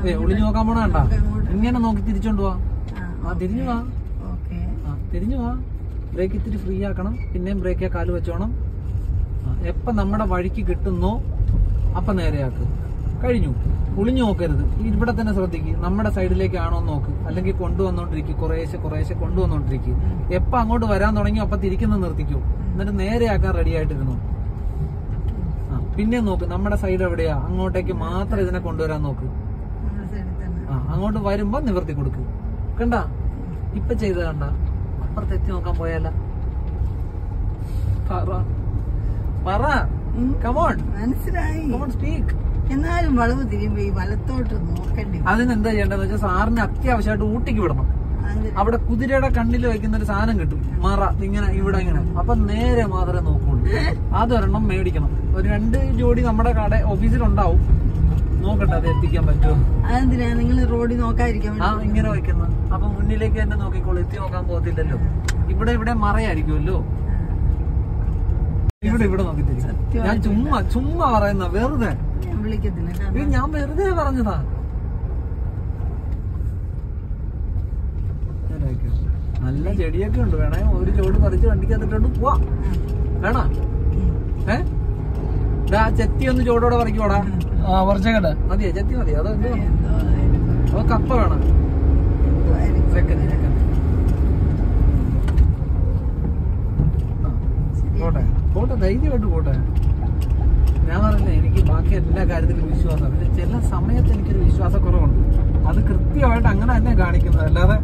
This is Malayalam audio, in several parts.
ഏ ഒളിഞ്ഞു നോക്കാൻ പോണ കണ്ട നമുക്ക് അങ്ങോട്ട് ഇങ്ങനെ നോക്കി തിരിച്ചോണ്ട് പോവാ ആ, ആ തിരിഞ്ഞു വാ ഓക്കേ ആ തിരിഞ്ഞു വാ ബ്രേക്ക് ഇത്തിരി ഫ്രീ ആക്കണം പിന്നെയും ബ്രേക്ക് കാല് വെച്ചോണം ആ, എപ്പ നമ്മുടെ വഴിക്ക് കിട്ടുന്നോ അപ്പൊ നേരെയാക്ക് കഴിഞ്ഞു ഒളിഞ്ഞു നോക്കരുത് ഇവിടെ തന്നെ ശ്രദ്ധിക്കുക നമ്മുടെ സൈഡിലേക്കാണോ എന്ന് നോക്ക് അല്ലെങ്കിൽ കൊണ്ടുവന്നോണ്ടിരിക്കും കുറേശ്ശെ കുറേശ്ശെ കൊണ്ടുവന്നോണ്ടിരിക്കും എപ്പ അങ്ങോട്ട് വരാൻ തുടങ്ങി അപ്പൊ തിരിക്കുന്ന നിർത്തിക്കൂ എന്നിട്ട് നേരെയാക്കാൻ റെഡി ആയിട്ടിരുന്നു ആ പിന്നെ നോക്ക് നമ്മുടെ സൈഡ് എവിടെയാ അങ്ങോട്ടേക്ക് മാത്രം ഇതിനെ കൊണ്ടുവരാൻ നോക്ക് നമ്മുടെ സൈഡിൽ തന്നെ ആ അങ്ങോട്ട് വരുമ്പോ നിവർത്തി കൊടുക്ക് കണ്ട ഇപ്പൊ ചെയ്ത് കണ്ട അപ്പുറത്ത് എത്തി നോക്കാൻ പോയാല പറ പറ ഉം. കമോൺ മനസ്സിലായി കമോൺ സ്പീക്ക് എന്നാലും വളവ് തിരിയുമ്പോ ഈ വലത്തോട്ട് നോക്കണ്ടി വരും. അതിനെന്താ ചെയ്യേണ്ടതെന്ന് വെച്ചാൽ സാറിന് അത്യാവശ്യമായിട്ട് ഊട്ടിക്ക് വിടണം അങ്ങനെ അവിടെ കുതിരയുടെ കണ്ണിൽ വെക്കുന്ന ഒരു സാധനം കിട്ടും മറ ഇങ്ങനെ ഇവിടെ ഇങ്ങനെ അപ്പൊ നേരെ മാത്രമേ നോക്കുള്ളൂ അതൊരെണ്ണം മേടിക്കണം ഒരു രണ്ട് ജോഡി നമ്മുടെ കട ഓഫീസിലുണ്ടാവും നോക്കട്ടെ അത് എത്തിക്കാൻ പറ്റുമോ അതെന്തിനാ നിങ്ങൾ റോഡിൽ നോക്കാതിരിക്കാൻ ആ വേണ്ടി ഇങ്ങനെ വെക്കുന്ന അപ്പൊ മുന്നിലേക്ക് തന്നെ നോക്കിക്കോളൂ എത്തി നോക്കാൻ പോകത്തില്ലല്ലോ ഇവിടെ ഇവിടെ മറയായിരിക്കുമല്ലോ ഇവിടെ ഇവിടെ നോക്കി തിരിക്കും ഞാൻ സത്യമായിട്ടും ചുമ്മാ ചുമ്മാ പറയുന്ന വെറുതെ ഞാൻ വിളിക്കത്തില്ല ഇത് കാരണം ഞാൻ വെറുതെ പറഞ്ഞതാ നേരാക്കിയോ? നല്ല ചെടിയൊക്കെ ഉണ്ട് വേണേ ഒരു ചോട് പറിച്ച് വണ്ടിക്കകത്തിട്ടോണ്ട് പോവാ വേണോ ഉം. ഏ ദാ ചെത്തി ഒന്ന് ചോടോടെ പറിക്കോടാ ആ കുറച്ചേക്കട്ടെ മതിയോ ചെത്തി മതിയോ അതോ എന്തോ എന്തോ ആയിരിക്കും. അതോ കപ്പ വേണം എന്തോ ആയിരിക്കും. സെക്കൻഡ് സെക്കൻഡ് പോട്ടെ പോട്ടെ ധൈര്യമായിട്ട് പോട്ടെ ഞാൻ പറഞ്ഞില്ലേ എനിക്ക് ബാക്കി എല്ലാ കാര്യത്തിലും വിശ്വാസം പക്ഷെ ചില സമയത്ത് എനിക്കൊരു വിശ്വാസക്കുറവുണ്ട് അത് കൃത്യമായിട്ട് അങ്ങനെ തന്നെ കാണിക്കുന്നത് അല്ലാതെ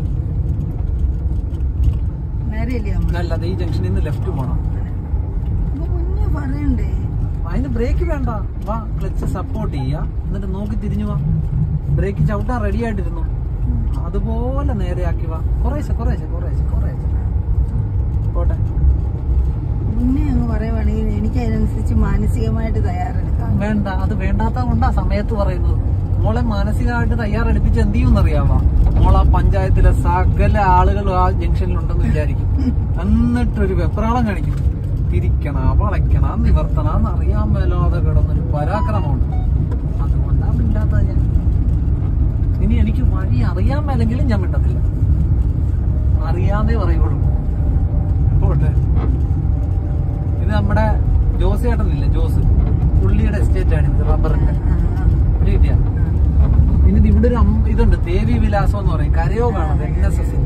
നേരെയല്ലേ നമ്മൾ അല്ലാതെ ഈ ജംഗ്ഷനിൽ നിന്ന് ലെഫ്റ്റ് പോകണം അപ്പൊ മുന്നേ പറയണ്ടേ അതിന് ബ്രേക്ക് വേണ്ട വാ ക്ലച്ച് സപ്പോർട്ട് ചെയ്യുക എന്നിട്ട് നോക്കി തിരിഞ്ഞു വാ ബ്രേക്ക് ചവിട്ടാൻ റെഡി ആയിട്ടിരുന്നു അതുപോലെ നേരെയാക്കി വാ കുറേശ്ശെ കുറേശ്ശെ കുറേശ്ശെ കുറേശ്ശെ പോട്ടെ മുന്നേ അങ്ങ് പറയുവാണെങ്കിൽ എനിക്ക് അതിനനുസരിച്ച് മാനസികമായിട്ട് തയ്യാറെടുക്കാം വേണ്ട അത് വേണ്ടാത്ത കൊണ്ടാ സമയത്ത് പറയുന്നത് മോളെ മാനസികമായിട്ട് തയ്യാറെടുപ്പിച്ച് എന്ത് ചെയ്യുമെന്ന് അറിയാമോ മോൾ ആ പഞ്ചായത്തിലെ സകല ആളുകളും ആ ജംഗ്ഷനിലുണ്ടെന്ന് വിചാരിക്കും എന്നിട്ടൊരു വെപ്രാളം കാണിക്കും തിരിക്കണ വളയ്ക്കണ നിവർത്തണ എന്നറിയാൻ മേലാതെ കിടന്നൊരു പരാക്രമമുണ്ട് അതുകൊണ്ടാ മിണ്ടാത്തത് ഞാൻ ഇനി എനിക്ക് വഴി അറിയാൻ മേലെങ്കിലും ഞാൻ മിണ്ടത്തില്ല അറിയാതെ പറയുള്ളൂ പോട്ടെ ഇത് നമ്മുടെ ജോസ് ചേട്ടനില്ലേ ജോസ് പുള്ളിയുടെ എസ്റ്റേറ്റ് ആണ് ഇത് റബ്ബറിന്റെ ഒരു കിട്ടിയ ഇനി ഇത് ഇവിടെ ഒരു അം- ഇതുണ്ട് ദേവി വിലാസം എന്ന് പറയും കരയോഗാണ് എൻ എസ് എസ്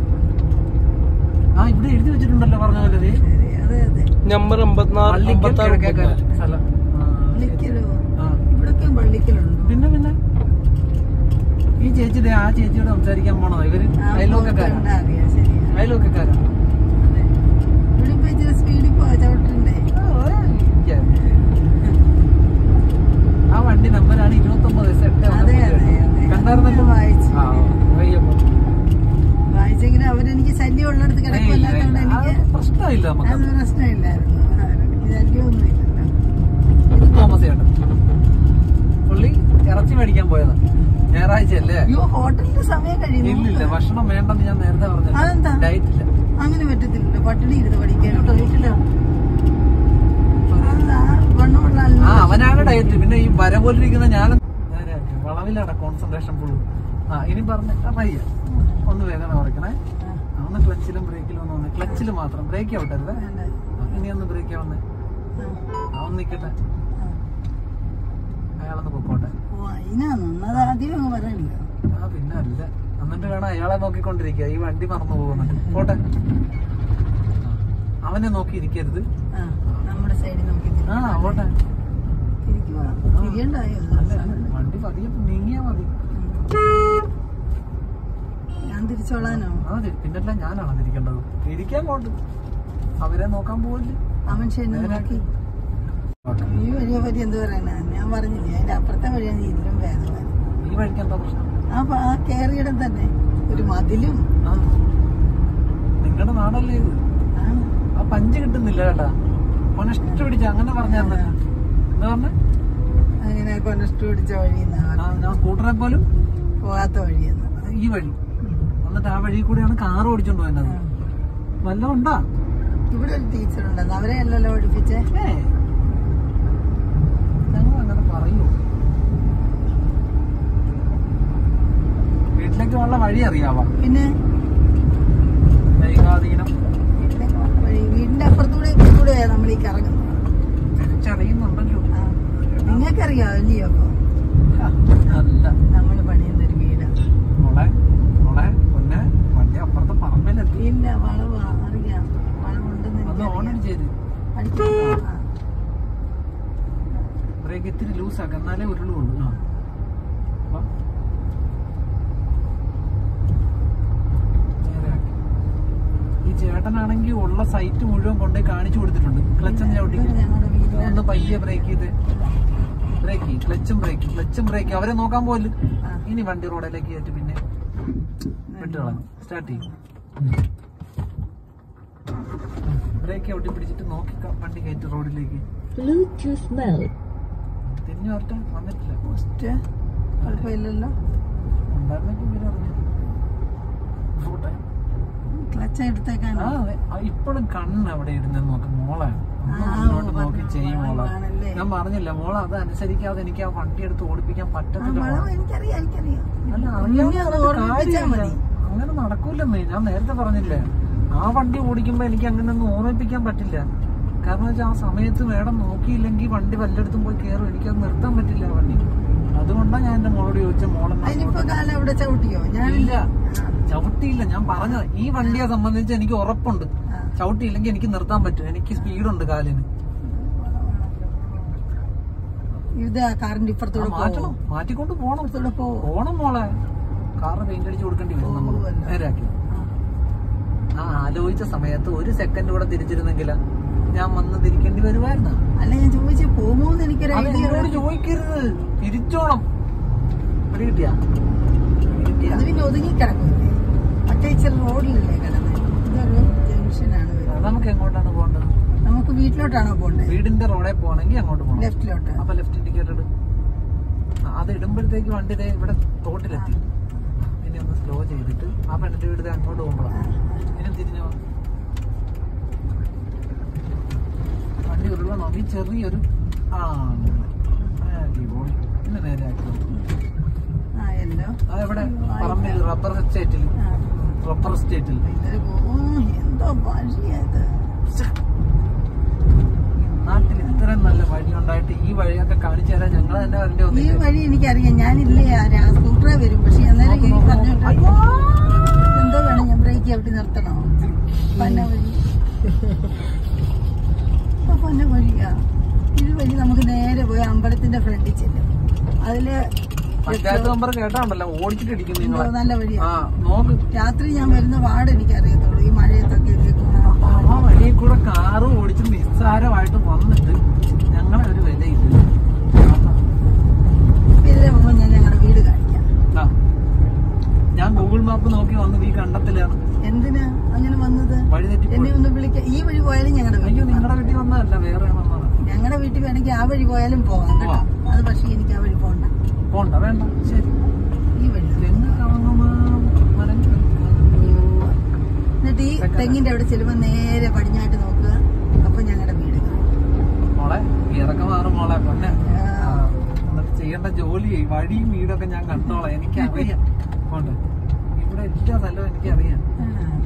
ആ ഇവിടെ എഴുതി വെച്ചിട്ടുണ്ടല്ലോ പറഞ്ഞ പോലെ ദേ. അതെ അതെ നമ്പർ അമ്പത്തിനാല് പള്ളിക്കൽ അമ്പത്തി ആറ് കിഴക്കേക്കര സ്ഥലം ആ, പള്ളിക്കലോ ആ. ഇവിടൊക്കെ പള്ളിക്കലുണ്ടോ പിന്നെ പിന്നെ ഈ ചേച്ചി ദേ ആ ചേച്ചിയോട് സംസാരിക്കാൻ പോണോ ഇവര് ആ, അയൽവക്കക്കാരാ പോക്കുണ്ട്, അറിയാം ശരിയാ അയൽവക്കക്കാരാ അതെ ഇവിടെ ഇപ്പൊ ഇച്ചിരി സ്പീഡിൽ പോ ചവിട്ടണ്ടേ ആ, ഒരേ ഇരിക്കാ. ആ വണ്ടി നമ്പറാണ് ഇരുപത്തി ഒമ്പത് എട്ട് അതെ, അതെ, അതെ. കണ്ടായിരുന്നല്ലോ വായിച്ചു. ആ, വയ്യപ്പോ. വായിച്ചെങ്കിലും അവരെനിക്ക് ശല്യം ഉള്ളിടത്ത് ഏയ്, കിടക്കില്ലാത്തോണ്ട് ആ, എനിക്ക് പ്രശ്നമില്ല നമുക്ക് അത് പ്രശ്നമില്ലായിരുന്നു ആ, എനിക്ക് ശല്യമൊന്നും ഇല്ലല്ലോ ഇത് തോമസ് ചേട്ടൻ പുള്ളി ഇറച്ചി മേടിക്കാൻ പോയതാ ഞായറാഴ്ച അല്ലേ അയ്യോ ഹോട്ടലിന്റെ സമയം കഴിയുന്നു ഇല്ലില്ല ഭക്ഷണം വേണ്ടെന്ന് ഞാൻ നേരത്തെ അതെന്താ? പറഞ്ഞു ഡയറ്റ് ഇല്ല അങ്ങനെ പറ്റത്തില്ലല്ലോ പട്ടിണി ഇരുന്ന് പഠിക്കാനുണ്ട് ഡയറ്റ് ഇല്ല അതെന്താ? വണ്ണമുള്ള ആളിന് ആ അവനാണ് ഡയറ്റ് പിന്നെ ഈ വര പോലിരിക്കുന്ന ഞാൻ നേരെയാക്കി. വളവിലാണ് കോൺസെൻട്രേഷൻ ഫുള്ള് ആ ഇനി പറഞ്ഞ പയ്യ ഒന്ന് വേദന കുറയ്ക്കണേ ആ, ഒന്ന് ക്ലച്ചിലും ബ്രേക്കിലും ഒന്ന് വന്ന് ക്ലച്ചിൽ മാത്രം ബ്രേക്ക് ഔട്ടരുത് വേണ്ട. ഇനി ഒന്ന് ബ്രേക്ക് ആവുന്നേ ആ, ആ ഒന്ന് നിക്കട്ടെ ആ. അയാളൊന്ന് പൊക്കോട്ടെ ഓ അതിനാന്ന് അത് ആദ്യം അങ്ങ് പറയണില്ല ആ പിന്നെ അല്ല എന്നിട്ട് വേണം അയാളെ നോക്കിക്കൊണ്ടിരിക്കുക ഈ വണ്ടി മറന്നു പോകുന്നുണ്ട് പോട്ടെ ആ, അവനെ നോക്കി ഇരിക്കരുത് ആ നമ്മുടെ സൈഡിൽ നോക്കി ആ പോട്ടെ തിരിക്കുവാ തിരിയണ്ടായോ അല്ല വണ്ടി പതിയെ നീങ്ങിയാ മതി ഞാൻ തിരിച്ചോളാനോ അതെ പിന്നല്ല ഞാനാണ് തിരിക്കേണ്ടത് തിരിക്കാൻ പോട്ട് അവരെ നോക്കാൻ പോവില്ല ആ മനുഷ്യനെ നോക്കി ഈ വഴിയെ പറ്റി എന്ത് പറയാനാ ഞാൻ പറഞ്ഞില്ലേ അതിന്റെ അപ്പുറത്തെ വഴിയാണ് ഇതിലും ഭേദമാണ് ഈ വഴിക്ക് എന്താ പ്രശ്നം ആ പ- ആ കേറിയിടം തന്നെ ഒരു മതിലും ആ നിങ്ങളുടെ നാടല്ലേ ഇത് ആണ് ആ പഞ്ച് കിട്ടുന്നില്ല കേട്ടാ പൊനഷ്ട പിടിച്ച അങ്ങനെ പറഞ്ഞാ എന്താ പറഞ്ഞ അങ്ങനെ കൊനഷ്ടു പിടിച്ച വഴി ഞാൻ സ്കൂട്ടറെ പോലും പോകാത്ത വഴിയെന്ന് ഈ വഴി എന്നിട്ട് ആ വഴി കൂടെയാണ് കാർ ഓടിച്ചോണ്ട് പോയത് വല്ലതും ഉണ്ടാ ഇവിടെ ഒരു ടീച്ചർ ഉണ്ടെന്ന് അവരെ അല്ലല്ലോ പഠിപ്പിച്ചേ ഏ ഞങ്ങൾ അങ്ങനെ പറയൂ വഴി അറിയാവാ പിന്നെ ദൈവാധീനം വീട്ടിലെ വഴി വീടിന്റെ അപ്പുറത്തൂടെ ഇപ്പുറത്തൂടെ നമ്മൾ ഈ കറങ്ങുന്നത് തിരിച്ചറിയുന്നുണ്ടല്ലോ ആ. നിങ്ങൾക്കറിയാവോ ഇല്ലയോ അപ്പൊ അല്ല നമ്മള് പണിയുന്ന ഒരു വീടാണ് മോളെ മോളെ പൊന്നെ വണ്ടി അപ്പുറത്തെ പറമ്പിലെത്തി ഇല്ല വളവ് അറിയാം വളവുണ്ടെന്ന് ഒന്ന് ഓൺ എനിക്കറിയാം അടിച്ചേര് അടിച്ചു ആ. ബ്രേക്ക് ഇത്തിരി ലൂസ് ആക്കാം എന്നാലേ ഉരുളുള്ളൂ ആ വാ. നേരെ ആക്കി. ഈ ചേട്ടനാണെങ്കിൽ ഉള്ള സൈറ്റ് മുഴുവൻ കൊണ്ടുപോയി കാണിച്ചു കൊടുത്തിട്ടുണ്ട് ക്ലച്ച് ഒന്ന് ചവിട്ടിക്ക് ഇത് ഞങ്ങളുടെ വീട്ടിലാണ് ഒന്ന് പയ്യെ ബ്രേക്ക് ചെയ്ത് ബ്രേക്ക് ക്ലച്ചും ബ്രേക്ക് ക്ലച്ചും ബ്രേക്ക് അവരെ നോക്കാൻ പോലും ആ. ഇനി വണ്ടി റോഡിലേക്ക് കയറ്റി പിന്നെ വിട്ടുകളഞ്ഞു സ്റ്റാർട്ട് ചെയ്യും ബ്രേക്ക് ചവിട്ടി പിടിച്ചിട്ട് നോക്കി ക- വണ്ടി കയറ്റി റോഡിലേക്ക് Bluetooth mode. തിരിഞ്ഞു വരട്ടെ വന്നിട്ടില്ല പോസ്റ്റ് കുഴപ്പമില്ലല്ലോ ഉണ്ടായിരുന്നെങ്കിൽ ഇവര് അറിഞ്ഞു. പോട്ടെ. ക്ലച്ച് ആ, എടുത്തേക്കാനോ അതെ. ആ, ഇപ്പോഴും കണ്ണ് അവിടെ ഇരുന്ന് നോക്ക് മോളെ ഒന്ന് ആ, മുന്നോട്ട് ഓ, നോക്കി വന്നു. ചെയ്യും മോളെ ആണല്ലേ. ഞാൻ പറഞ്ഞില്ല മോളെ അത് അനുസരിക്കാതെ എനിക്ക് ആ വണ്ടി എടുത്ത് ഓടിപ്പിക്കാൻ ആ പറ്റത്തില്ല വളവ് മോളെ. എനിക്കറിയാം എനിക്കറിയാം അല്ല ഇനി അറിയാവുന്ന അത് ഒരു ഓർമ്മിപ്പിച്ചാ കാര്യമില്ല. മതി അങ്ങനെ നടക്കൂലെന്നേ ഞാൻ നേരത്തെ പറഞ്ഞില്ലേ ആ വണ്ടി ഓടിക്കുമ്പോ എനിക്ക് അങ്ങനെ ഒന്നും ഓർമ്മിപ്പിക്കാൻ പറ്റില്ല കാരണം വെച്ചാൽ ആ സമയത്ത് മേഡം നോക്കിയില്ലെങ്കിൽ വണ്ടി വല്ലയിടത്തും പോയി കയറും എനിക്കത് നിർത്താൻ പറ്റില്ല ആ വണ്ടി അതുകൊണ്ടാണ് ഞാൻ എന്റെ മോളോട് ചോദിച്ച മോളെന്നാ അതിനിപ്പോ കാലം അവിടെ ചവിട്ടിയോ ഇല്ല ഞാനില്ല ചവിട്ടിയില്ല ഞാൻ പറഞ്ഞത് ഈ വണ്ടിയെ സംബന്ധിച്ച് എനിക്ക് ഉറപ്പുണ്ട് ആ. ചവിട്ടിയില്ലെങ്കിൽ എനിക്ക് നിർത്താൻ പറ്റും എനിക്ക് സ്പീഡുണ്ട് കാലിന് ഇത് ആ കാറിന്റെ ആ, ഇപ്പുറത്തൂടെ മാറ്റണം പോവോ മാറ്റിക്കൊണ്ട് പോണം ഇപ്പുറത്തൂടെ പോവോ പോണം മോളെ കാറ് പെയിന്റ് അടിച്ച് കൊടുക്കേണ്ടി വരും നമ്മൾ പോവുമല്ലോ. നേരാക്കി ആ ആലോചിച്ച സമയത്ത് ഒരു സെക്കൻഡ് കൂടെ തിരിച്ചിരുന്നെങ്കിൽ ഞാൻ വന്ന് തിരിക്കേണ്ടി വരുമായിരുന്നു അല്ല ഞാൻ ചോദിച്ചു പോകുമോന്ന് എനിക്കൊരു അത് ഐഡിയ എന്നോട് ചോദിക്കരുത് തിരിച്ചോണം പിടി കിട്ടിയാ പിടി കിട്ടിയാ അത് പിന്നെ ഒതുങ്ങി കിടക്കില്ലേ മറ്റേ ഇച്ചിരി റോഡിലല്ലേ കിടന്നത് ഇതൊരു ജംഗ്ഷനാണ് വരുന്നത്. അത് നമുക്ക് എങ്ങോട്ടാണ് പോകേണ്ടത് നമുക്ക് വീട്ടിലോട്ടാണോ പോണ്ടേ വീടിന്റെ റോഡേ പോകണമെങ്കിൽ അങ്ങോട്ട് പോകണം ലെഫ്റ്റിലോട്ട് അപ്പൊ ലെഫ്റ്റ് ഇൻഡിക്കേറ്റർ ഇട് ആ, അത് ഇടുമ്പോഴത്തേക്ക് വണ്ടി ദേ ഇവിടെ തോട്ടിലെത്തി ഇനി ഒന്ന് സ്ലോ ചെയ്തിട്ട് ആ പെണ്ണിന്റെ വീട് ദേ അങ്ങോട്ട് പോകുമ്പോഴാണ് ഇനി തിരിഞ്ഞോ വണ്ടി ഉരുളണോ ഈ ചെറിയൊരു ആ അങ്ങനെ. അടിപൊളി പിന്നെ നേരെ ആക്കി ആ എല്ലോ ആ ഇവിടെ പറമ്പിൽ റബ്ബർ എസ്റ്റേറ്റിൽ ആ റബ്ബർ എസ്റ്റേറ്റിൽ ഇതില് പോകും എന്തോ വഴിയത് നാട്ടിൽ ഇത്രയും നല്ല വഴി ഉണ്ടായിട്ട് ഈ വഴിയൊക്കെ കാണിച്ചു തരാൻ ഞങ്ങൾ തന്നെ വരേണ്ടി ഈ വന്നില്ലേ വഴി എനിക്കറിയാം ഞാനില്ലേ ആ സ്കൂട്ടറെ വരും പക്ഷെ അന്നേരം ഈ പറഞ്ഞോട്ട് എന്തോ വേണം ഞാൻ ബ്രേക്ക് അവിടെ നിർത്തണോ പന്ന വഴി ആ, പന്ന വഴിയാ ഇത് വഴി നമുക്ക് നേരെ പോയി അമ്പലത്തിന്റെ ഫ്രണ്ടിൽ ചെല്ലും അതില് പഞ്ചായത്ത് നമ്പർ കേട്ടാണ്ടല്ലോ ഓടിച്ചിട്ട് ഇടിക്കും എന്തോ നിങ്ങളെ നല്ല വഴിയാ ആ നോക്ക് രാത്രി ഞാൻ വരുന്ന പാട് എനിക്കറിയത്തുള്ളൂ ഈ മഴയത്തൊക്കെ കേൾക്കുന്ന ആ വഴിയിൽ കൂടെ കാറ് ഓടിച്ച് നിസ്സാരമായിട്ട് വന്നിട്ട് ഞങ്ങളെ ഒരു വിലയില്ല ഇതിലെ പോകുമ്പോൾ ഞാൻ ഞങ്ങളുടെ വീട് കാണിക്കാം ആ. ഞാൻ ഗൂഗിൾ മാപ്പ് നോക്കി വന്നത് ഈ കണ്ടത്തിലാണ് എന്തിനാ അങ്ങനെ വന്നത് വഴി എന്നെ തെറ്റിപ്പോയി ഒന്ന് വിളിക്കാം ഈ വഴി പോയാലും ഞങ്ങളുടെ അയ്യോ വീട്ടിൽ നിങ്ങളുടെ വീട്ടിൽ വന്നതല്ല വേറെ വന്നതാണ് ഞങ്ങളുടെ വീട്ടിൽ വേണമെങ്കിൽ ആ വഴി പോയാലും പോകാം കേട്ടോ അത് പക്ഷേ എനിക്ക് ആ വഴി പോകണ്ട പോണ്ട വേണ്ട ശരി ഈ വഴി തെങ്ങ് കവങ്ങുമാ മരങ്ങൾ എന്നിട്ട് ഈ തെങ്ങിന്റെ അവിടെ ചെല്ലുമ്പോൾ നേരെ പടിഞ്ഞാട്ട് നോക്കുക അപ്പൊ ഞങ്ങളുടെ വീട് കാണും. മോളെ ഇറക്കം മാറും മോളെ പൊന്നെ ആ, ആ, എന്നിട്ട് ചെയ്യേണ്ട ജോലി വഴിയും വീടൊക്കെ ഞാൻ കണ്ടോളാം എനിക്കറിയാം പോണ്ട് ഇവിടെ എല്ലാ സ്ഥലവും എനിക്കറിയാം ആ.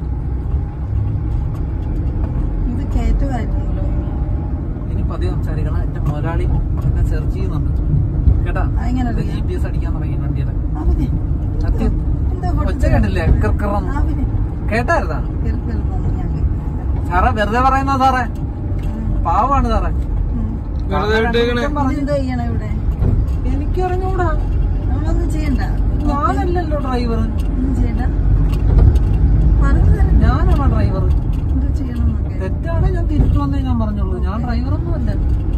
ഇത് കയറ്റമായിരുന്നല്ലോ ഇനി പതിവ് സംസാരിക്കണം എന്റെ മുതലാളി എന്നെ സെർച്ച് ചെയ്യുന്നുണ്ട് കേട്ടാ അതെങ്ങനെ ജി അറിയാം പി എസ് അടിക്കാൻ തുടങ്ങി വണ്ടിയുടെ അവന് സത്യം എന്താ ഒച്ച കേട്ടില്ലേ കിർക്കിറന്ന് അവന് കേട്ടായിരുന്നാ കിറക്കിറന്നൊന്നും ഞാൻ കേൾക്കുന്നില്ല. സാറേ വെറുതെ പറയുന്ന സാറേ പാവാണ് സാറേ ഉം. വെറുതെ വിട്ടേക്കണേ കുറ്റം പറഞ്ഞു. ഇതെന്തോ ചെയ്യണം ഇവിടെ എനിക്കറിഞ്ഞൂടാ നമ്മളൊന്നും ചെയ്യണ്ട ഞാനല്ലല്ലോ ഡ്രൈവർ ഒന്നും ചെയ്യണ്ട പറഞ്ഞു തരാം ഞാനാണോ ഡ്രൈവർ എന്തോ ചെയ്യണം എന്നൊക്കെ തെറ്റാണ് ഞാൻ തിരിച്ചു വന്നേ ഞാൻ പറഞ്ഞുള്ളൂ ഞാൻ ഡ്രൈവറൊന്നും അല്ല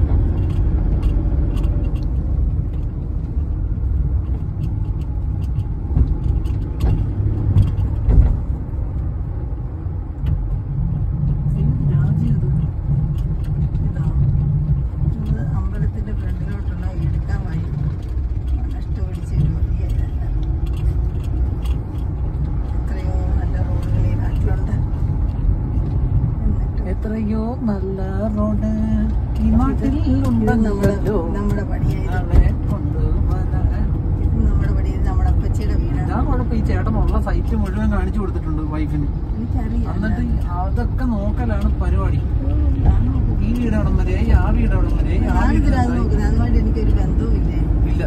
ഏത് രാജ്യം ഇത്? ഇതാ ഇത് അമ്പലത്തിന്റെ ഫ്രണ്ടിലോട്ടുള്ള എടുക്കാൻ വഴി നഷ്ടം പിടിച്ച ഒരു വഴിയല്ല എത്രയോ നല്ല റോഡുകൾ ഈ നാട്ടിലുണ്ട് എന്നിട്ട് എത്രയോ നല്ല റോഡ് ഈ നാട്ടിൽ ജംഗ്ഷന് എനിക്കറിയാം എന്നിട്ട് ഈ അതൊക്കെ നോക്കലാണ് പരിപാടി ഞാനോ? ഈ വീട് എവിടം വരെയായി ആ വീട് എവിടം വരെയായി ആ വീട് ഞാനിതിൽ അത് എവിടം നോക്കുന്നത് അതുമായിട്ട് എനിക്കൊരു ബന്ധവും ഇല്ലേ ഇല്ല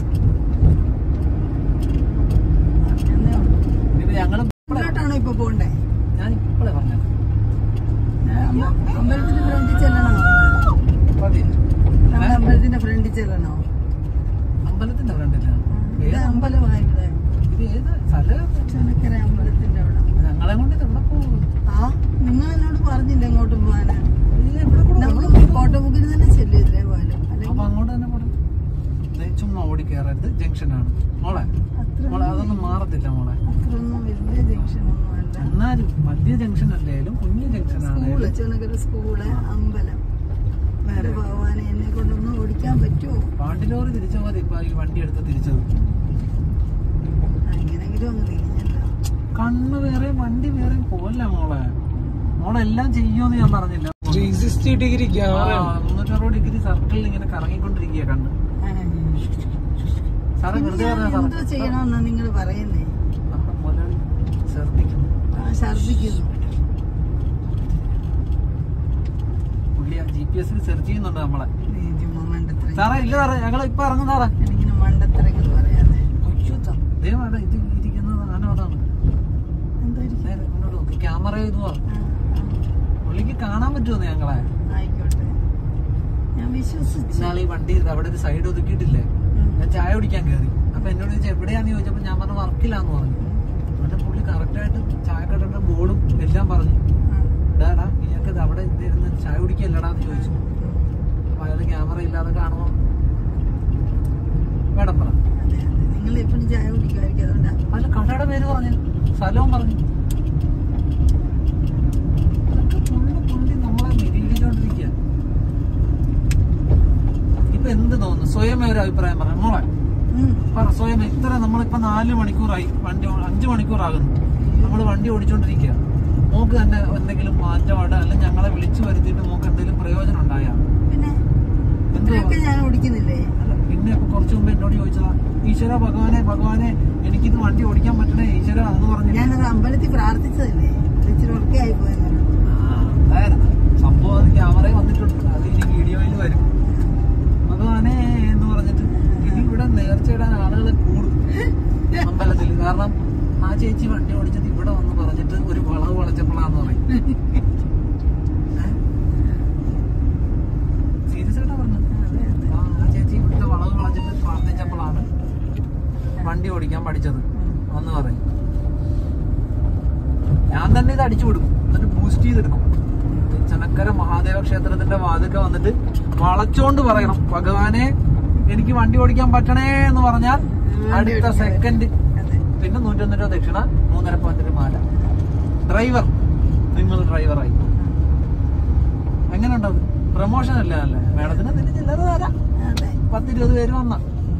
എന്നേ ഉള്ളൂ. ഇത് ഞങ്ങള് ഇപ്പളെ- ഇങ്ങോട്ടാണോ ഇപ്പൊ പോണ്ടേ ഞാൻ ഇപ്പളെ പറഞ്ഞത് അമ്പ- അമ്പലത്തിന്റെ ഫ്രണ്ടിൽ ചെല്ലണോ മതി നമ്മുടെ അമ്പലത്തിന്റെ ഫ്രണ്ടിൽ ചെല്ലണോ അമ്പലത്തിന്റെ ഫ്രണ്ടിലാണ് ഇത് അമ്പലമായി ഇവിടെ ഇത് ഏത് സ്ഥലം ചുനക്കര അമ്പലത്തിന്റെ അവിടെ ഞങ്ങളെ കൊണ്ട് ഇത് എവിടെ പോകും ആ നിങ്ങൾ എന്നോട് പറഞ്ഞില്ല എങ്ങോട്ട് പോകാന് ഇത് എവിടെ കൂടെ നമ്മൾ കോട്ടമുക്കിന് തന്നെ ചെല്ലില്ലേ പോയാലും അപ്പൊ അല്ലെങ്കിൽ അങ്ങോട്ട് തന്നെ പോണം ദേ ചുമ്മാ ഓടി കയറരുത് ജംഗ്ഷനാണ് മോളെ അത്ര മോളെ അതൊന്നും മാറത്തില്ല മോളെ അത്രയൊന്നും വലിയ ജംഗ്ഷൻ ഒന്നും അല്ല എന്നാലും വലിയ ജംഗ്ഷൻ അല്ലേലും കുഞ്ഞു ജംഗ്ഷൻ സ്കൂള് ആണേലും ചുനക്കര സ്കൂള് അമ്പലം വേറെ ഭഗവാനെ എന്നെ കൊണ്ടൊന്നും ഓടിക്കാൻ പറ്റുമോ പാണ്ടിലോറി തിരിച്ച പോലെ ഇപ്പൊ ഈ വണ്ടി എടുത്ത് തിരിച്ചത് എങ്ങനെങ്കിലും അങ്ങ് തിരിഞ്ഞല്ലോ കണ്ണ് വേറെ വണ്ടി വേറെ പോവല്ല മോളെ മോളെല്ലാം ചെയ്യുമെന്ന് ഞാൻ പറഞ്ഞില്ല ത്രീ സിക്സ്റ്റി ഡിഗ്രി ക്യാമറ മുന്നൂറ്ററുപത് ഡിഗ്രി സർക്കിളിൽ ഇങ്ങനെ കറങ്ങിക്കൊണ്ടിരിക്കുക കണ്ണ് സാറേ വെറുതെ ഞാൻ പറഞ്ഞ എന്തോ ചെയ്യണമെന്നാ നിങ്ങൾ പറയുന്നേ നമ്മുടെ മുതലാളി ശ്രദ്ധിക്കുന്നു ആ ഛർദിക്കുന്നു പുള്ളി ആ ജി പി എസിൽ സെർച്ച് ചെയ്യുന്നുണ്ട് നമ്മളെ നീ ചുമ്മാ മണ്ടത്തരം സാറേ ഇല്ല സാറേ ഞങ്ങൾ ഇപ്പൊ ഇറങ്ങും സാറേ എനിക്കിങ്ങനെ മണ്ടത്തരങ്ങൾ പറയാതെ അയ്യോ ദേ വേണ്ട ഇത് ഇരിക്കുന്നത് ആന അതാണ് എന്തോ ഇരിക്കും. നേരെ മുന്നോട്ട് നോക്കി ക്യാമറ ഇതുവാ ആ, പുള്ളിക്ക് കാണാൻ പറ്റുമോ ഞങ്ങളെ ആ, ആയിക്കോട്ടെ ഞാൻ വിശ്വസിച്ചു ഇന്നാളെ ഈ വണ്ടി അവിടെ ഒരു സൈഡ് ഒതുക്കിയിട്ടില്ലേ ഉം. ഞാൻ ചായ കുടിക്കാൻ കയറി അപ്പൊ എന്നോട് ചോദിച്ചാൽ എവിടെയാന്ന് ചോദിച്ചപ്പോ ഞാൻ പറഞ്ഞ വർക്കിലാന്ന് പറഞ്ഞു എന്നിട്ട് പുള്ളി കറക്റ്റ് ആയിട്ട് ചായക്കടയുടെ ബോർഡും എല്ലാം പറഞ്ഞു ആ, ഡാടാ നീയൊക്കെ ഇത് അവിടെ ഇരുന്ന് ചായ കുടിക്കല്ലടാന്ന് ചോദിച്ചു അപ്പൊ അയാൾ ക്യാമറ ഇല്ലാതെ കാണുമോ വേടം പറ അതെ അതെ നിങ്ങൾ എപ്പോഴും ചായ കുടിക്കുമായിരിക്കും അതുകൊണ്ടാ അല്ല കടയുടെ പേര് പറഞ്ഞു സ്ഥലവും പറഞ്ഞു അതൊക്കെ പുള്ളി പുള്ളി നമ്മളെ നിരീക്ഷിച്ചോണ്ടിരിക്കുക ഇപ്പൊ എന്ത് തോന്നുന്നു സ്വയമേ ഒരു അഭിപ്രായം പറയാം മോളെ ഉം. പറ സ്വയമേ ഇത്ര നമ്മളിപ്പോ നാല് മണിക്കൂറായി വണ്ടി ഓ- അഞ്ച് മണിക്കൂറാകുന്നു നമ്മൾ വണ്ടി ഓടിച്ചോണ്ടിരിക്കുക മോക്ക് തന്നെ എന്തെങ്കിലും മാറ്റമായിട്ട് അല്ലെങ്കിൽ ഞങ്ങളെ വിളിച്ചു വരുത്തിയിട്ട് മോക്ക് എന്തെങ്കിലും പ്രയോജനം ഉണ്ടായാ പിന്നെ എന്തുവാ ഇത്രയൊക്കെ ഞാൻ ഓടിക്കുന്നില്ലേ അല്ല, പിന്നെ ഇപ്പൊ കുറച്ചു മുമ്പ് എന്നോട് ചോദിച്ചതാ ഈശ്വര ഭഗവാനെ ഭഗവാനെ എനിക്കിത് വണ്ടി ഓടിക്കാൻ പറ്റണേ ഈശ്വര എന്ന് പറഞ്ഞു ഞാനത് അമ്പലത്തിൽ പ്രാർത്ഥിച്ചതല്ലേ അത് ഇച്ചിരി ഉറക്കെയായി പോയെന്നുള്ളൂ സംഭവം അത് ക്യാമറയിൽ വന്നിട്ടുണ്ട് അത് ഇനി വീഡിയോയിൽ വരും ഭഗവാനെ എന്ന് പറഞ്ഞിട്ട് ഇനി ഇവിടെ നേർച്ചയിടാൻ ആളുകൾ കൂടും അമ്പലത്തിൽ കാരണം ആ ചേച്ചി വണ്ടി ഓടിച്ചത് ഇവിടെ വന്ന് പറഞ്ഞിട്ട് ഒരു വളവ് വളച്ചപ്പോഴാന്ന് പറയും സീരിയസ് ആയിട്ടാ പറഞ്ഞത് അതെ അതെ ആ ആ ചേച്ചി ഇവിടുത്തെ വളവ് വളച്ചിട്ട് പ്രാർത്ഥിച്ചപ്പോഴാണ് വണ്ടി ഓടിക്കാൻ പഠിച്ചത് എന്ന് പറയും ഞാൻ തന്നെ ഇത് അടിച്ചു വിടും എന്നിട്ട് ബൂസ്റ്റ് ചെയ്തെടുക്കും ചനക്കര മഹാദേവ ക്ഷേത്രത്തിന്റെ വാതിക്ക വന്നിട്ട് വളച്ചോണ്ട് പറയണം ഭഗവാനെ എനിക്ക് വണ്ടി ഓടിക്കാൻ പറ്റണേ എന്ന് പറഞ്ഞാൽ വണ്ടി അടുത്ത ഓടിക്കാൻ സെക്കൻഡ് അതെ പിന്നെ നൂറ്റൊന്ന് രൂപ ദക്ഷിണ മൂന്നര പോയിന്റ് മാല ഡ്രൈവർ നിങ്ങൾ ഡ്രൈവറായി എങ്ങനെയുണ്ടത് പ്രൊമോഷൻ അല്ലേ അല്ലേ മേഡത്തിന് എന്തെങ്കിലും ചില്ലറ തരാം അതെ പത്തിരുപത് പേര് വന്ന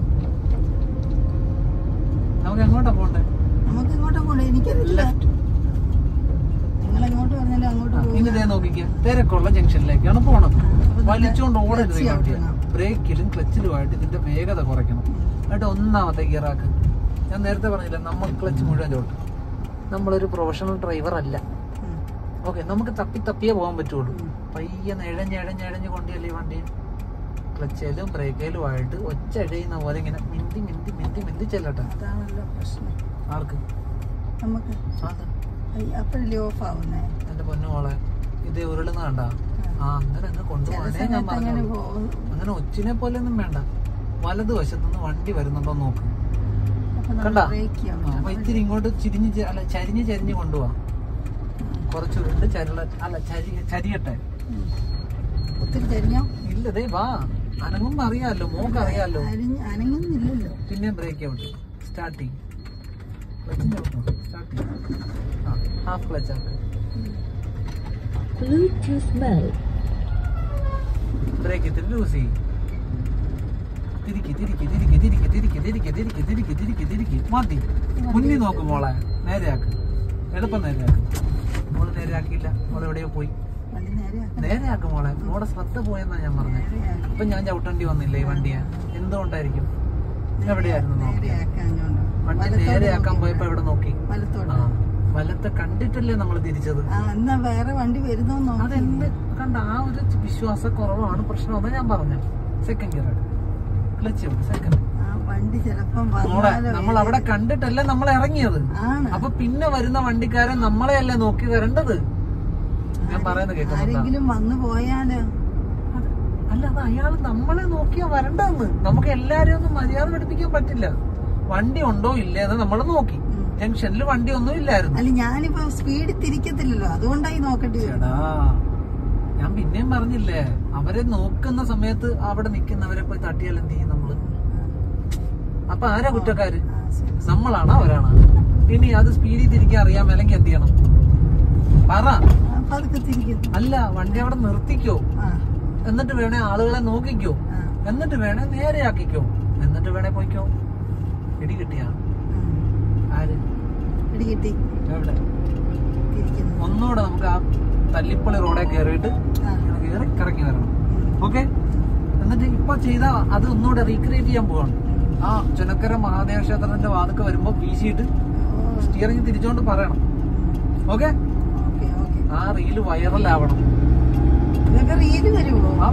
നമുക്ക് എങ്ങോട്ടാ പോണ്ടേ നമുക്ക് ഇങ്ങോട്ട് പോണേ എനിക്കറിയില്ല ലെഫ്റ്റ് നിങ്ങൾ എങ്ങോട്ട് പറഞ്ഞാലും അങ്ങോട്ട് ഇനി പോകുക ഇതേ നോക്കിക്കേ തിരക്കുള്ള ജംഗ്ഷനിലേക്കാണ് പോണത് അപ്പൊ നല്ല വലിച്ചുകൊണ്ട് ഓടരുത് ഈ clutch വണ്ടി ചവിട്ടണം. ബ്രേക്കിലും ക്ലച്ചിലുമായിട്ട് ഇതിന്റെ വേഗത കുറയ്ക്കണം എന്നിട്ട് ഒന്നാമത്തെ ഗിയറാക്ക് ഞാൻ നേരത്തെ പറഞ്ഞില്ല നമ്മൾ ക്ലച്ച് മുഴുവൻ ചോട്ടും നമ്മളൊരു പ്രൊഫഷണൽ ഡ്രൈവർ അല്ല ഉം. ഓക്കെ നമുക്ക് തപ്പി തപ്പിയേ പോകാൻ പറ്റുള്ളൂ ഉം. പയ്യെ ഇഴഞ്ഞ് ഇഴഞ്ഞ് ഇഴഞ്ഞ് കൊണ്ടിയല്ലേ ഈ വണ്ടി ക്ലച്ചിലും ബ്രേക്കിലും ആയിട്ട് ഒച്ച ഇഴയുന്ന പോലെ ഇങ്ങനെ മിന്തി മിന്തി മിന്തി മിന്തി ചെല്ലട്ടെ അതാണല്ലോ പ്രശ്നം ആർക്ക് നമുക്ക് അത് അയ്യ, അപ്പോഴല്ലേ ഓഫ് ആവുന്നേ എന്റെ പൊന്നുമോളെ ഇത് ഉരുളുന്ന കണ്ട ആ അങ്ങനെ അങ്ങ് ചില കൊണ്ടുപോകണേ ഞാൻ സമയത്ത് അങ്ങനെ പറഞ്ഞു പോകും അങ്ങനെ ഒച്ചിനെ പോലെ ഒന്നും വേണ്ട വലതുവശത്തുനിന്ന് വണ്ടി വരുന്നുണ്ടോ നോക്ക് അപ്പൊ നമ്മൾ കണ്ടാ ബ്രേക്ക് ചെയ്യാൻ ആ, അപ്പൊ ഇത്തിരി ഇങ്ങോട്ട് ചിരിഞ്ഞ് ചെ- അല്ല ചരിഞ്ഞ് ചരിഞ്ഞ് കൊണ്ടുപോവാ കുറച്ചുരുണ്ട് ചരള അല്ല ചരി ചരിയട്ടെ ഉം. ഒത്തിരി ചരിഞ്ഞോ ഇല്ല ദേ വാ അനങ്ങുമ്പോ അറിയാലോ മോക്ക് അറിയാലോ അരിഞ്ഞ് അനങ്ങുന്നില്ലല്ലോ പിന്നെ ബ്രേക്ക് ഔട്ട് സ്റ്റാർട്ടിങ് സ്റ്റാർട്ടിങ് ആ ഹാഫ് ക്ലച്ച് ആക്ക് Bluetooth mode. ബ്രേക്ക് ഇത്തിരി ലൂസ് ചെയ്യും തിരിക്കി തിരിക്കി തിരിക്കി തിരിക്കി തിരിക്കി തിരിക്കി തിരിക്കി തിരിക്കി തിരിക്കി തിരിക്കി മതി മുന്നിൽ നോക്ക് മോളെ നേരെയാക്ക് എളുപ്പം നേരെയാക്ക് മോള് നേരെയാക്കിയില്ല മോള് എവിടെയോ പോയി വണ്ടി നേരെയാക്കണം നേരെയാക്ക് മോളെ മോളെ ശ്രദ്ധ പോയെന്നാ ഞാൻ പറഞ്ഞത് നേരെയാക്കി ഇപ്പൊ ഞാൻ ചവിട്ടേണ്ടി വന്നില്ല ഈ വണ്ടിയെ എന്തുകൊണ്ടായിരിക്കും എവിടെയായിരുന്നു നോക്കി നേരെയാക്കാൻ വണ്ടി നേരെയാക്കാൻ പോയപ്പോ എവിടെ നോക്കി വലത്തോട്ട് ആ വലത്തെ കണ്ടിട്ടല്ലേ നമ്മൾ തിരിച്ചത് ആ എന്നാ വേറെ വണ്ടി വരുന്നോ നോക്കി അതെന്ത് കണ്ട ആ ഒരു വിശ്വാസ കുറവാണ് പ്രശ്നം അതാ ഞാൻ പറഞ്ഞത് സെക്കൻഡ് ഗിയർ ക്ലച്ച് സെക്കൻഡ് ആ വണ്ടി ചിലപ്പം മോളെ വന്നാലോ നമ്മൾ അവിടെ കണ്ടിട്ടല്ലേ നമ്മൾ ഇറങ്ങിയത് ആണ് അപ്പൊ പിന്നെ വരുന്ന വണ്ടിക്കാരൻ നമ്മളെയല്ലേ നോക്കി വരേണ്ടത് ഞാൻ പറയുന്നത് കേൾക്കുന്നുണ്ടോ ആരെങ്കിലും വന്നു പോയാലോ അത് അല്ല അത് അയാൾ നമ്മളെ നോക്കിയാ വരണ്ടെന്ന് നമുക്ക് എല്ലാരെയും ഒന്നും മര്യാദ പഠിപ്പിക്കാൻ പറ്റില്ല വണ്ടി ഉണ്ടോ ഇല്ലേ എന്ന് നമ്മൾ നോക്കി ഉം. ജംഗ്ഷനിൽ വണ്ടി ഒന്നും ഇല്ലായിരുന്നു അല്ല ഞാനിപ്പോ സ്പീഡ് തിരിക്കത്തില്ലല്ലോ അതുകൊണ്ടായി നോക്കേണ്ടി വരും ചേടാ ഞാൻ പിന്നെയും പറഞ്ഞില്ലേ അവരെ നോക്കുന്ന സമയത്ത് അവിടെ നിൽക്കുന്നവരെ പോയി തട്ടിയാൽ എന്ത് ചെയ്യും നമ്മള് അപ്പൊ ആരാ കുറ്റക്കാര് ആ, ശരി. നമ്മളാണ് അവരാണ് ഇനി അത് സ്പീഡിൽ തിരിക്കാൻ അറിയാമെങ്കിൽ എന്ത് ചെയ്യണം പറ ആ, പതുക്കെ തിരിക്കുന്നു അല്ല വണ്ടി അവിടെ നിർത്തിക്കോ ആ എന്നിട്ട് വേണേ ആളുകളെ നോക്കിക്കോ ആ എന്നിട്ട് വേണേ നേരെയാക്കിക്കോ എന്നിട്ട് വേണേ പോയിക്കോ ഇടി കിട്ടിയ ആര് ഇടി കിട്ടി എവിടെ തിരിക്കുന്നു ഒന്നുകൂടെ നമുക്ക് ആ തല്ലിപ്പള്ളി റോഡെ കയറിയിട്ട് ആ ഇങ്ങനെ കയറി കറങ്ങി വരണം ഓക്കെ എന്നിട്ട് ഇപ്പൊ ചെയ്ത അത് ഒന്നുകൂടെ റീക്രിയേറ്റ് ചെയ്യാൻ പോവാണ് ആ ചുനക്കര മഹാദേവ ക്ഷേത്രത്തിന്റെ വാതൊക്കെ വരുമ്പോ വീശിയിട്ട് ഓ, സ്റ്റിയറിംഗ് തിരിച്ചോണ്ട് പറയണം ഓക്കെ ഓക്കെ ഓക്കെ ആ റീല് വൈറലാവണം ഇതൊക്കെ റീല് വരുമോ ആ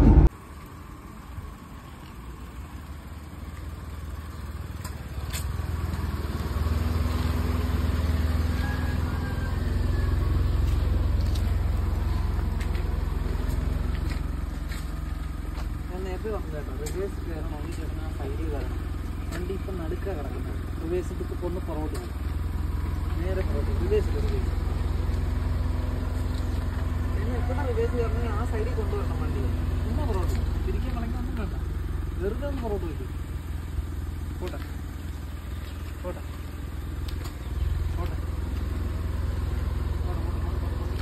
ഞാൻ നേരത്തെ പറഞ്ഞു കേട്ടോ റിവേഴ്സ് കയറണമെങ്കിൽ ചേട്ടൻ ആ സൈഡിൽ കയറണം വണ്ടി ഇപ്പം നടുക്ക കിടക്കുന്നത് റിവേഴ്സ് ഇട്ട് ഒന്ന് പുറകോട്ട് പോകും നേരെ പുറകോട്ട് റിവേഴ്സ് റിവേഴ്സ് പിന്നെ എത്ര റിവേഴ്സ് കയറണമെങ്കിൽ ആ സൈഡിൽ കൊണ്ടുവരണം വണ്ടി ഒന്ന് പുറകോട്ട് പോകും തിരിക്കാൻ കളഞ്ഞൊന്നും വേണ്ട വെറുതെ ഒന്ന് പുറകോട്ട് പോയിട്ട് പോട്ടെ പോട്ടെ പോട്ടെ പോട്ടെ, പോട്ടെ, പോട്ടെ, പോട്ടെ, പോട്ടെ.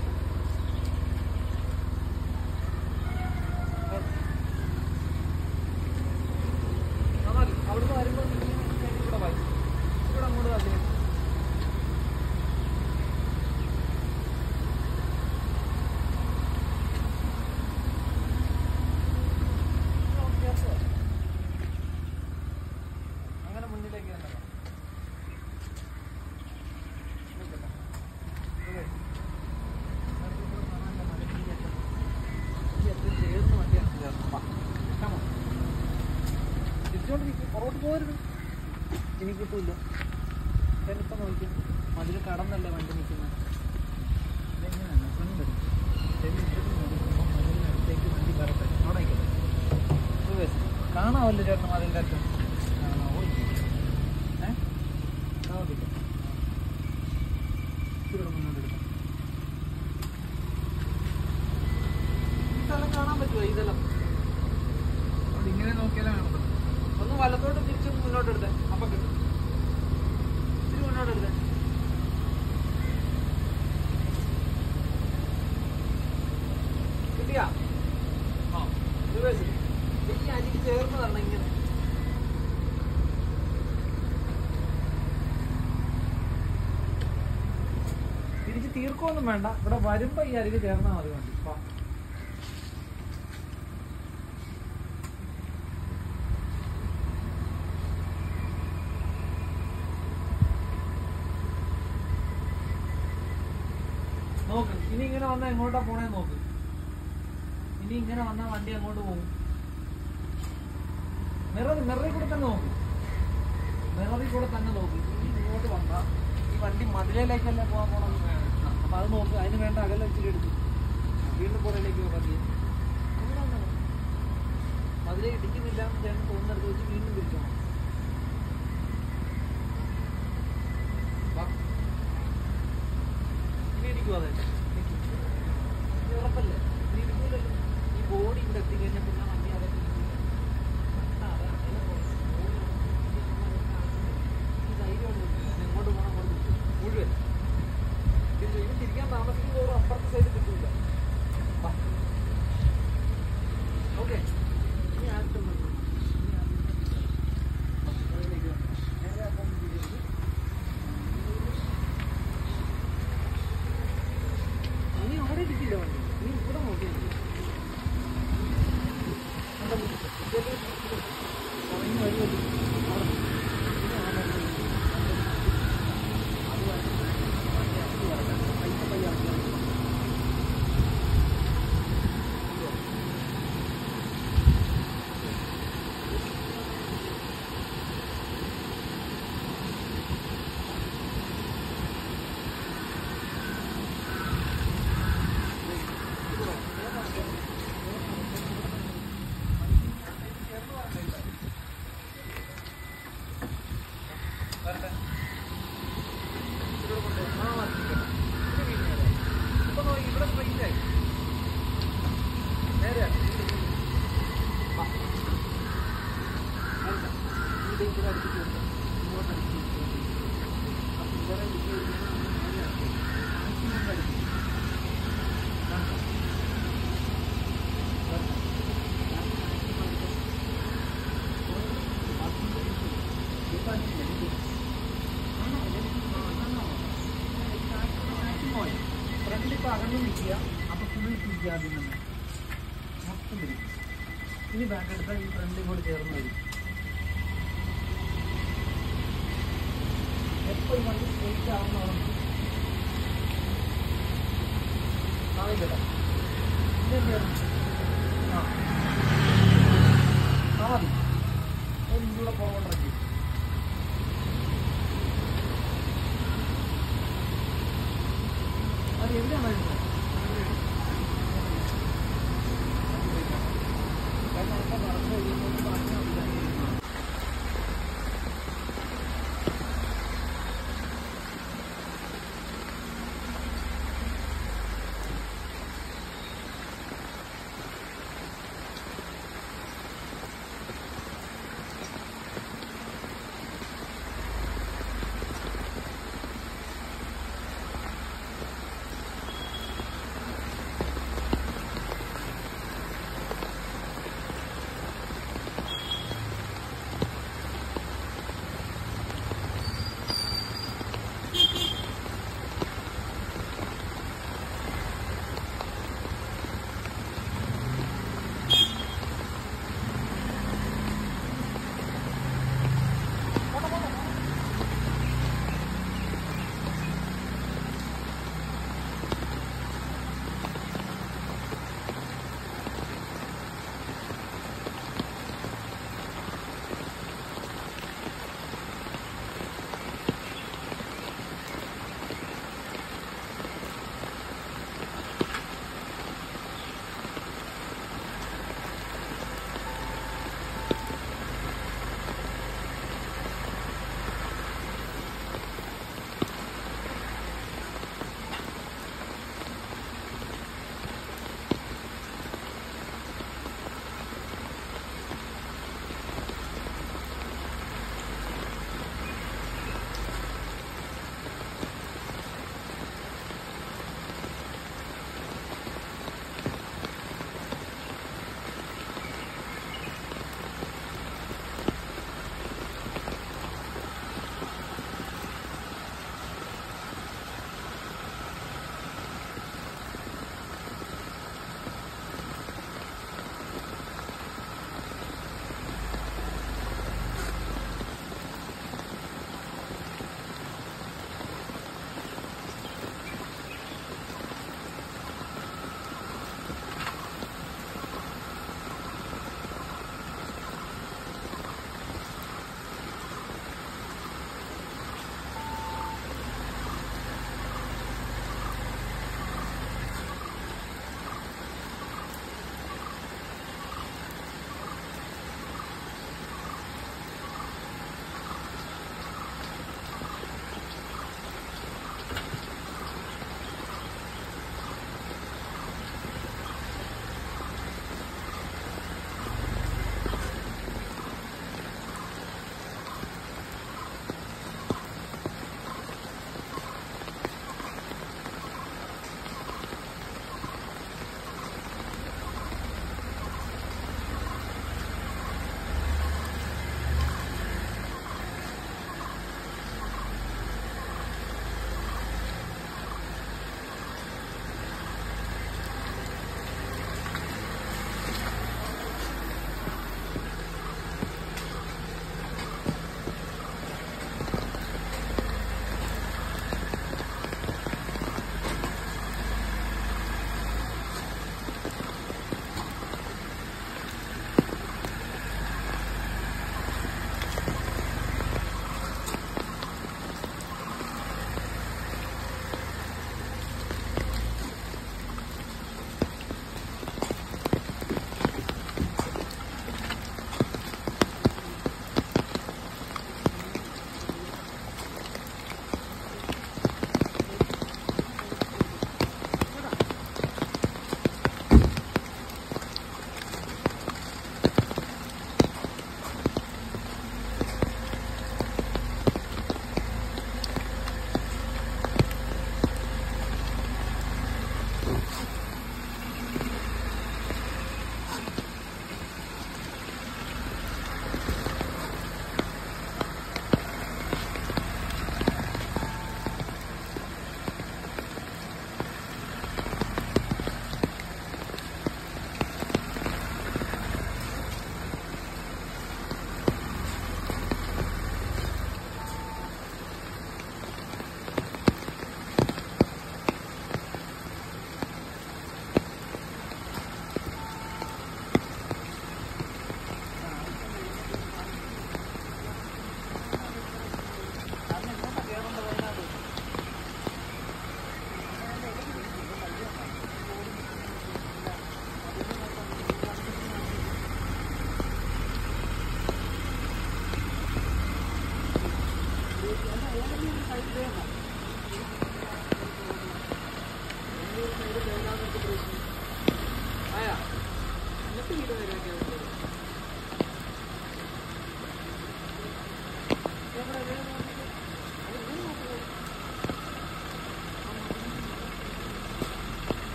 പോട്ടെ. ആ മതി. അവിടുന്ന് വരുമ്പോൾ നീ ഇവിടെ വായി ഇവിടെ അങ്ങോട്ട് വന്നേ അങ്ങനെ മുന്നിലേക്ക് തന്നെ വാ. നോക്കട്ടെ. ഇവിടെ. ഇവിടെ കാണാനുള്ള മല ഈ അറ്റം. ഈ അറ്റം ചേർന്ന് വണ്ടിയാണ് ചേർന്ന്. വാ. Come on. തിരിച്ചോണ്ട് നിൽക്കും പുറകോട്ട് പോരുത് ഇനി കിട്ടൂല ഞാനിപ്പോ നോക്കി മതിൽ കടന്നല്ലേ വണ്ടി നിൽക്കുന്നത് ഇതെങ്ങനെയാണ് ഫ്രണ്ട് വരും ചെവി ഇട്ടിട്ട് നോക്കുമ്പോൾ മതിലിനടുത്തേക്ക് വണ്ടി വരട്ടെ അവിടെ നിൽക്കട്ടെ റിവേഴ്സ് കാണാമല്ലോ ചേട്ടൻ മതിലിൻ്റെ അറ്റം കാണാവോ ഏ കാണത്തില്ല ഇവിടെ മുന്നോട്ട് എടുക്കാം ഈ സ്ഥലം കാണാൻ പറ്റുമോ ഈ സ്ഥലം അത് ഇങ്ങനെ നോക്കിയാലേ കാണുന്നത് ഒന്ന് വലത്തോട്ട് തിരിച്ച് മുന്നോട്ട് എടുത്തേ അപ്പൊ കിട്ടും ഇത്തിരി മുന്നോട്ട് എടുത്തേ കിട്ടിയാ ആ റിവേഴ്സ് ഈ അരിക്ക് ചേർന്ന് തരണം ഇങ്ങനെ തിരിച്ച് തീർക്കൊന്നും വേണ്ട ഇവിടെ വരുമ്പോ ഈ അരികെ ചേർന്നാ മതി വണ്ടി വാ. നോക്ക് ഇനി ഇങ്ങനെ വന്നാൽ എങ്ങോട്ടാ പോണേ നോക്ക് ഇനി ഇങ്ങനെ വന്നാൽ വണ്ടി അങ്ങോട്ട് പോകും മിറർ മിററിൽ കൂടെ തന്നെ നോക്ക് മിററിൽ കൂടെ തന്നെ നോക്ക് ഇനി ഇങ്ങോട്ട് വന്നാ ഈ വണ്ടി മതിലേക്കല്ലേ പോകാൻ പോണെന്ന് വേണം അപ്പൊ അത് നോക്ക് അതിന് വേണ്ട അകലെ വെച്ചിട്ട് എടുക്കും വീണ്ടും പുറയിലേക്ക് പോകാൻ മതി ഇവിടെ വന്നോ. മതിലെ ഇടിക്കുന്നില്ല എന്ന് ചേട്ടൻ തോന്നുന്നിടത്ത് വെച്ച് വീണ്ടും തിരിച്ചു പോകണം വാ. ഇനി ഇടിക്കുവോ അതെ ഇത് ഉറപ്പല്ലേ ഇനി ഇടിക്കൂലല്ലോ ഈ ബോഡി ഇവിടെ എത്തിക്കഴിഞ്ഞാൽ പിന്നെ വണ്ടി അവിടെ എങ്ങോട്ട് പോകണം അങ്ങോട്ട് തിരിച്ചു. മുഴുവൻ ഇത് ഇത് തിരിക്കാൻ താമസിക്കും തോറും അപ്പുറത്തെ സൈഡ് കിട്ടൂല ഓക്കെ ഇനി ആദ്യം ഇനി ആദ്യം നേരെ അപ്പം തിരിച്ച് ഇനി അവിടെ ഇരിക്കില്ല വണ്ടി നീ ഇവിടെ നോക്കിയാൽ മതി. കണ്ടോ? ഇതല്ലേ കറങ്ങി വരുമല്ലോ. അവിടെ. ഇനി ആ വണ്ടി. അത് വണ്ടി. വണ്ടി അങ്ങോട്ട് ഇവിടെ അടുപ്പിച്ച് വെക്കാം. ഇങ്ങോട്ട് അടുപ്പിച്ച് വെക്കാം. അപ്പൊ ഇവിടെ വിട്ട് കഴിഞ്ഞാൽ നേരെ അടുപ്പിച്ച്. maximum ഇവിടെ അടുപ്പിച്ച്. കണ്ടോ? കണ്ടോ? maximum അടുപ്പിച്ച്. ഒരു പത്ത് മിനിറ്റ്. ഇപ്പൊ അഞ്ചില്ല, ഇത്. ആണോ? എനിക്ക് ആ, ആണോ? ഇത് maximum maximum ആയി. ഫ്രണ്ടിൽ ഇപ്പൊ അകന്നു നിൽക്കുക അപ്പൊ ഫുൾ പിടിക്കുക ആദ്യം തന്നെ മൊത്തം വരും ഇനി ബാക്ക് എടുത്താൽ ഈ ഫ്രണ്ടിൽ കൂടി ചേർന്ന് വരും എപ്പോൾ ഈ വണ്ടി സ്ട്രേറ്റ് ആവുന്നതാണ് ആവില്ലല്ലോ ആ ആ മതി ഒരു ഇഞ്ചൂടെ പുറകോട്ടിറക്കി അത് എവിടെയാണ് വരുന്നത് കാരണം അപ്പൊ പറഞ്ഞു കഴിയുമ്പോൾ പറഞ്ഞാൽ മതി.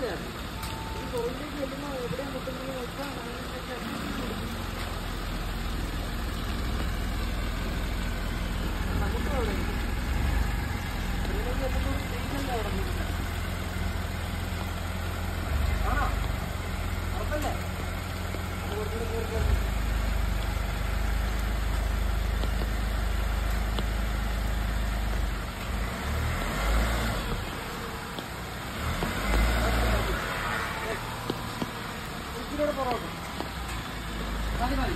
അങ്ങനെയാണ് ഈ പുറകിലേക്ക് ചെല്ലുമ്പോൾ എവിടെയാ മുട്ടുന്നത് നോക്കാം അങ്ങനെയൊക്കെ നമുക്ക് അവിടെ പുറകിലേക്ക് ചെല്ലുമ്പോൾ സ്ത്രീകളുടെ അവിടെ നിൽക്കുന്നത് ആണോ ഉറപ്പല്ലേ അത് കുറച്ചുകൂടി കയറി കയറി ഇച്ചിരിയുടെ പുറകോട്ട് മതി മതി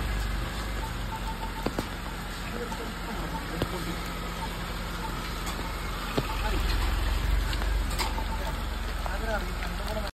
മതി. അതിനറിയാം